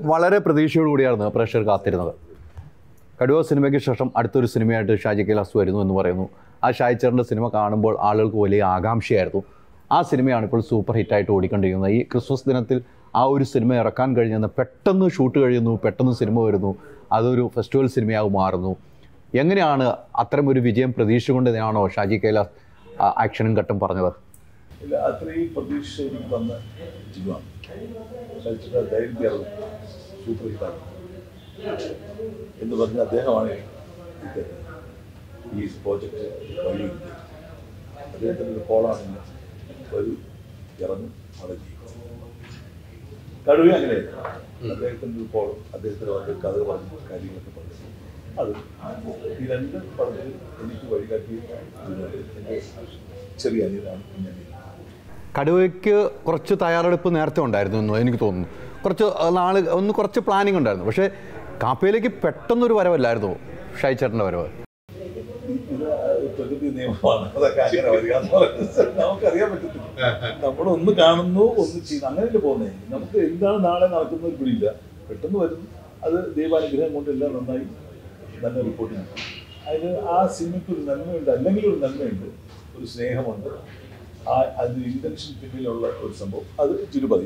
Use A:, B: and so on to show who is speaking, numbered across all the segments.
A: വളരെ പ്രതീക്ഷയോടുകൂടിയായിരുന്നു പ്രേക്ഷകർ കാത്തിരുന്നത് കടുവ സിനിമയ്ക്ക് ശേഷം അടുത്തൊരു സിനിമയായിട്ട് ഷാജി കൈലാസ് വരുന്നു എന്ന് പറയുന്നു ആ ഷാജിച്ചേറിൻ്റെ സിനിമ കാണുമ്പോൾ ആളുകൾക്ക് വലിയ ആകാംക്ഷയായിരുന്നു ആ സിനിമയാണ് ഇപ്പോൾ സൂപ്പർ ഹിറ്റായിട്ട് ഓടിക്കൊണ്ടിരിക്കുന്നത് ഈ ക്രിസ്മസ് ദിനത്തിൽ ആ ഒരു സിനിമ ഇറക്കാൻ കഴിഞ്ഞെന്ന് പെട്ടെന്ന് ഷൂട്ട് കഴിയുന്നു പെട്ടെന്ന് സിനിമ വരുന്നു അതൊരു ഫെസ്റ്റിവൽ സിനിമയായി മാറുന്നു എങ്ങനെയാണ് അത്തരം ഒരു വിജയം പ്രതീക്ഷ കൊണ്ട് തന്നെയാണോ ഷാജി കൈലാസ് ആ ആക്ഷനും ഘട്ടം പറഞ്ഞത്
B: ഇല്ല അത്രയും പ്രതീക്ഷ എനിക്ക് തന്ന ജിമാണ് കളിച്ചിട്ട് ധൈര്യം സൂപ്പർ ഹിറ്റാണ് എന്ന് പറഞ്ഞ അദ്ദേഹമാണ് ഇത് ഈ പ്രോജക്റ്റ് വഴി അദ്ദേഹത്തിൻ്റെ ഒരു കോളാണ് ഒരു ഇറങ്ങും അവിടെ ചെയ്യും കടുവ അങ്ങനെയായിരുന്നു അദ്ദേഹത്തിൻ്റെ ഒരു കോളും അദ്ദേഹത്തിൻ്റെ വർക്ക് കഥ പറഞ്ഞു കാര്യങ്ങളൊക്കെ പറഞ്ഞു അത് ഈ രണ്ട് പടത്തിൽ എനിക്ക് വഴികാട്ടി എൻ്റെ ചെറിയ അനിയനാണ് ഞാൻ
A: കടുവയ്ക്ക് കുറച്ച് തയ്യാറെടുപ്പ് നേരത്തെ ഉണ്ടായിരുന്നു എന്ന് എനിക്ക് തോന്നുന്നു കുറച്ച് നാൾ ഒന്ന് കുറച്ച് പ്ലാനിങ് ഉണ്ടായിരുന്നു പക്ഷേ കാപ്പയിലേക്ക് പെട്ടെന്നൊരു വരവല്ലായിരുന്നു ഷായിച്ചേട്ടൻ്റെ വരവ്
B: ഇത് പ്രകൃതി നിയമമാണ് അതൊക്കെ അങ്ങനെ വരിക എന്ന് പറയുന്നത് നമുക്കറിയാൻ പറ്റത്തില്ല നമ്മളൊന്ന് കാണുന്നു ഒന്ന് ചെയ്യുന്നു അങ്ങനെയല്ലേ പോകുന്നത് നമുക്ക് എന്താണ് നാളെ നടക്കുന്ന ഒരു പിടിയില്ല പെട്ടെന്ന് വരുന്നു അത് ദൈവാനുഗ്രഹം കൊണ്ട് എല്ലാം നന്നായി നല്ല റിപ്പോർട്ടിങ് അതിന് ആ സിനിമയ്ക്ക് ഒരു നന്മയുണ്ട് അല്ലെങ്കിൽ ഒരു നന്മയുണ്ട് ഒരു സ്നേഹമുണ്ട് ആ അത് ഇന്റൻഷൻ പിന്നിലുള്ള ഒരു സംഭവം അത് തിരുപതി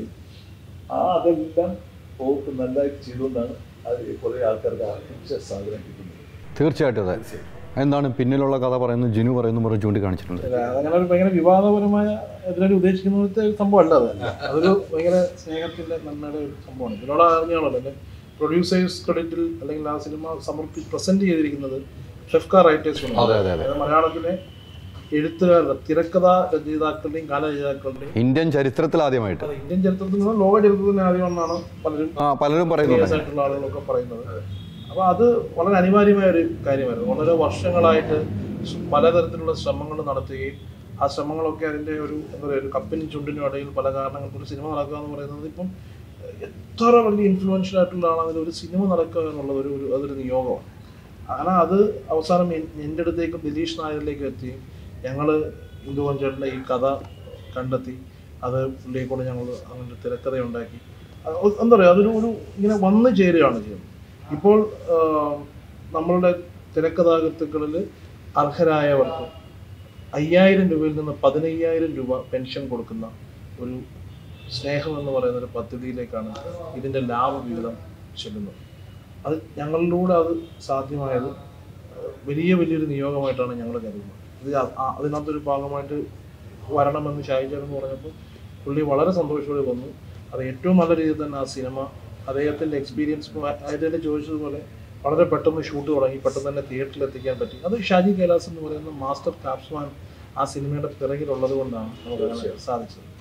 B: ആ അതെല്ലാം ഓർക്ക് നല്ലതായിട്ട് ചെയ്തുകൊണ്ടാണ് അത് കുറേ ആൾക്കാർക്ക് ആർപ്പിച്ച സാധനം കിട്ടുന്നത്
A: തീർച്ചയായിട്ടും അതെ എന്താണ് പിന്നിലുള്ള കഥ പറയുന്നു ജിനു പറയുന്നു പറഞ്ഞ് ചൂണ്ടിക്കാണിച്ചിട്ടുണ്ട്
C: അല്ല, അതങ്ങനെ ഒരു ഭയങ്കര വിവാദപരമായ ഇതിനൊരു ഉദ്ദേശിക്കുന്ന പോലത്തെ ഒരു സംഭവം അല്ല അത് അതൊരു ഭയങ്കര സ്നേഹത്തിന്റെ നന്മയുടെ ഒരു സംഭവമാണ് ഇതിനോട് അറിഞ്ഞാണല്ലോ അല്ലെ പ്രൊഡ്യൂസേഴ്സ് ക്രെഡിറ്റിൽ അല്ലെങ്കിൽ ആ സിനിമ സമർപ്പി പ്രസന്റ് ചെയ്തിരിക്കുന്നത് ഷെഫ്ക റൈറ്റേഴ്സ്
A: അതെ, അതെ, അതെ.
C: മലയാളത്തിലെ എഴുത്തുകാരുടെ തിരക്കഥാ രചയിതാക്കളുടെയും ഗാനരചയിതാക്കളുടെയും
A: ഇന്ത്യൻ ചരിത്രത്തിൽ ആദ്യമായിട്ട്
C: അത് ഇന്ത്യൻ ചരിത്രത്തിൽ നിന്നും ലോക ചരിത്രത്തിൽ ആദ്യമെന്നാണ് പലരും
A: ആ പലരും
C: സീരിയസ്
A: പറയുന്നുണ്ട്
C: ആയിട്ടുള്ള ആളുകളൊക്കെ പറയുന്നത് അപ്പോൾ അത് വളരെ അനിവാര്യമായ ഒരു കാര്യമായിരുന്നു വളരെ വർഷങ്ങളായിട്ട് സ് പലതരത്തിലുള്ള ശ്രമങ്ങൾ നടത്തുകയും ആ ശ്രമങ്ങളൊക്കെ അതിൻ്റെ ഒരു എന്താ പറയുക ഒരു കപ്പിനും ചുണ്ടിനും ഇടയിൽ പല കാരണങ്ങൾക്ക് ഒരു സിനിമ നടക്കുക എന്ന് പറയുന്നത് ഇപ്പം എത്ര വലിയ ഇൻഫ്ലുവൻഷ്യൽ ആയിട്ടുള്ള ആളാണെങ്കിലും ഒരു സിനിമ നടക്കുക എന്നുള്ളത് ഒരു ഒരു അതൊരു നിയോഗമാണ് അങ്ങനെ അത് അവസാനം എൻ- എൻ്റെ അടുത്തേക്കും ദിലീഷ് നായരിലേക്കും എത്തി ഞങ്ങൾ ഇന്ദുവൻ ചേട്ടൻ്റെ ഈ കഥ കണ്ടെത്തി അത് പുള്ളിയെ കൊണ്ട് ഞങ്ങൾ അങ്ങനെ തിരക്കഥ ഉണ്ടാക്കി അത് എന്താ പറയുക അതൊരു ഒരു ഇങ്ങനെ വന്നു ചേരുകയാണ് ചെയ്യുന്നത് ഇപ്പോൾ ആ, നമ്മളുടെ തിരക്കഥാകൃത്തുക്കളിൽ അർഹരായവർക്ക് അയ്യായിരം രൂപയിൽ നിന്ന് പതിനയ്യായിരം രൂപ പെൻഷൻ കൊടുക്കുന്ന ഒരു സ്നേഹം എന്ന് പറയുന്ന ഒരു പദ്ധതിയിലേക്കാണ് ഇതിൻ്റെ ലാഭവിഹിതം ചെല്ലുന്നത് അത് ഞങ്ങളിലൂടെ അത് സാധ്യമായത് വലിയ വലിയൊരു നിയോഗമായിട്ടാണ് ഞങ്ങൾ കരുതുന്നത് ഇത് അ- ആ- അതിനകത്തൊരു ഭാഗമായിട്ട് വരണമെന്ന് ഷായിച്ചേരെന്ന് പറഞ്ഞപ്പോൾ പുള്ളി വളരെ സന്തോഷത്തോടെ വന്നു അത് ഏറ്റവും നല്ല രീതിയിൽ തന്നെ ആ സിനിമ അദ്ദേഹത്തിൻ്റെ എക്സ്പീരിയൻസ് അദ്ദേഹത്തെ ചോദിച്ചതുപോലെ വളരെ പെട്ടെന്ന് ഷൂട്ട് തുടങ്ങി പെട്ടെന്ന് തന്നെ തിയേറ്ററിൽ എത്തിക്കാൻ പറ്റി അത് ഷാജി കൈലാസ് എന്ന് പറയുന്ന മാസ്റ്റർ ക്രാഫ്റ്റ്സ്മാൻ ആ സിനിമയുടെ പിറകിലുള്ളത് കൊണ്ടാണ് നമുക്ക് അങ്ങനെ സാധിച്ചത്